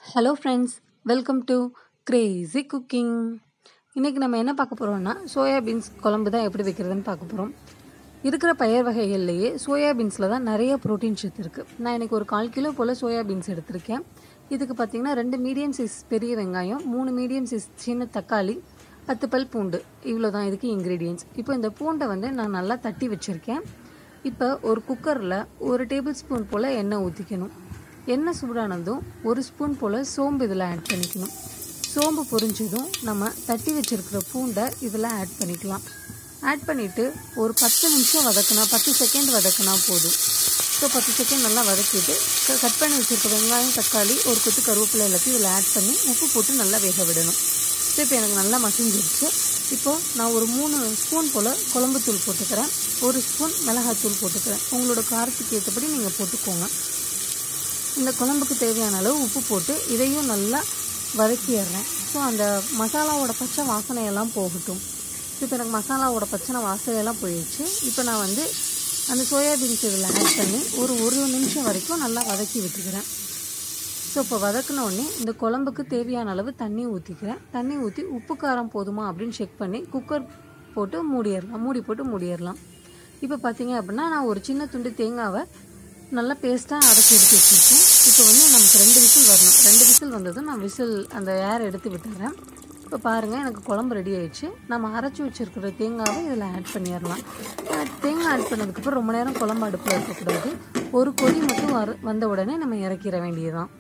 hello friends welcome to crazy cooking இன்றைக்கி நம்ம என்ன பார்க்க போகிறோம்னா சோயா பீன்ஸ் குழம்பு தான் எப்படி வைக்கிறதுன்னு பார்க்க போகிறோம் இருக்கிற பயிர் வகைகள்லேயே சோயா பீன்ஸில் தான் நிறைய ப்ரோட்டீன் சத்து இருக்குது நான் இன்றைக்கி ஒரு கால் கிலோ போல் சோயா பீன்ஸ் எடுத்திருக்கேன் இதுக்கு பார்த்திங்கன்னா ரெண்டு மீடியம் சைஸ் பெரிய வெங்காயம் மூணு மீடியம் சைஸ் சின்ன தக்காளி பத்து பல் பூண்டு இவ்வளோ தான் இதுக்கு இன்க்ரீடியன்ஸ் இப்போ இந்த பூண்டை வந்து நான் நல்லா தட்டி வச்சுருக்கேன் இப்போ ஒரு குக்கரில் ஒரு டேபிள் ஸ்பூன் போல் எண்ணெய் ஊற்றிக்கணும் எண்ணெய் சூடானதும் ஒரு ஸ்பூன் போல் சோம்பு இதில் ஆட் பண்ணிக்கணும் சோம்பு பொரிஞ்சதும் நம்ம தட்டி வச்சுருக்கிற பூண்டை இதில் ஆட் பண்ணிக்கலாம் ஆட் பண்ணிவிட்டு ஒரு பத்து நிமிஷம் வதக்கினா பத்து செகண்ட் வதக்கினா போதும் ஸோ பத்து செகண்ட் நல்லா வதக்கிட்டு கட் பண்ணி வச்சுருக்க வெங்காயம் தக்காளி ஒரு கொத்து கருவேப்பிலை எல்லாத்தையும் இதில் ஆட் பண்ணி உப்பு போட்டு நல்லா வேக விடணும் ஸோ இப்போ எனக்கு நல்லா மசிஞ்சிருச்சு இப்போது நான் ஒரு மூணு ஸ்பூன் போல் குழம்புத்தூள் போட்டுக்கிறேன் ஒரு ஸ்பூன் மிளகாத்தூள் போட்டுக்கிறேன் உங்களோட காரத்துக்கு ஏற்றபடி நீங்கள் போட்டுக்கோங்க இந்த குழம்புக்கு தேவையான அளவு உப்பு போட்டு இதையும் நல்லா வதக்கிடுறேன் ஸோ அந்த மசாலாவோட பச்சை வாசனையெல்லாம் போகட்டும் இப்போ எனக்கு மசாலாவோட பச்சனை வாசனையெல்லாம் போயிடுச்சு இப்போ நான் வந்து அந்த சோயாபீன்ஸ் இதில் ஆட் பண்ணி ஒரு ஒரு நிமிஷம் வரைக்கும் நல்லா வதக்கி விட்டுக்கிறேன் ஸோ இப்போ வதக்கின உடனே இந்த குழம்புக்கு தேவையான அளவு தண்ணி ஊற்றிக்கிறேன் தண்ணி ஊற்றி உப்பு காரம் போதுமா அப்படின்னு செக் பண்ணி குக்கர் போட்டு மூடிடலாம் மூடி போட்டு மூடிடலாம் இப்போ பார்த்தீங்க அப்படின்னா நான் ஒரு சின்ன துண்டு தேங்காவை நல்லா பேஸ்ட்டாக அரைச்சி எடுத்து வச்சுருக்கேன் இப்போ வந்து நமக்கு ரெண்டு விசில் வரணும் ரெண்டு விசில் வந்ததும் நான் விசில் அந்த ஏர் எடுத்து விட்டுறேன் இப்போ பாருங்கள் எனக்கு குழம்பு ரெடி ஆயிடுச்சு நம்ம அரைச்சி வச்சுருக்கிற தேங்காவை இதில் ஆட் பண்ணிடலாம் தேங்காய் ஆட் பண்ணதுக்கப்புறம் ரொம்ப நேரம் குழம்பு அடுப்பில் இருக்கக்கூடாது ஒரு கொதி மட்டும் வர வந்த உடனே நம்ம இறக்கிற வேண்டியதுதான்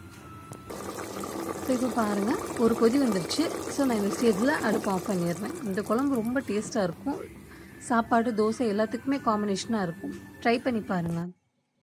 ஸோ இப்போ பாருங்கள் ஒரு கொதி வந்துருச்சு ஸோ நான் இந்த ஸ்டேஜில் அடுப்பு ஆஃப் பண்ணிடுறேன் இந்த குழம்பு ரொம்ப டேஸ்ட்டாக இருக்கும் சாப்பாடு தோசை எல்லாத்துக்குமே காம்பினேஷனாக இருக்கும் ட்ரை பண்ணி பாருங்கள்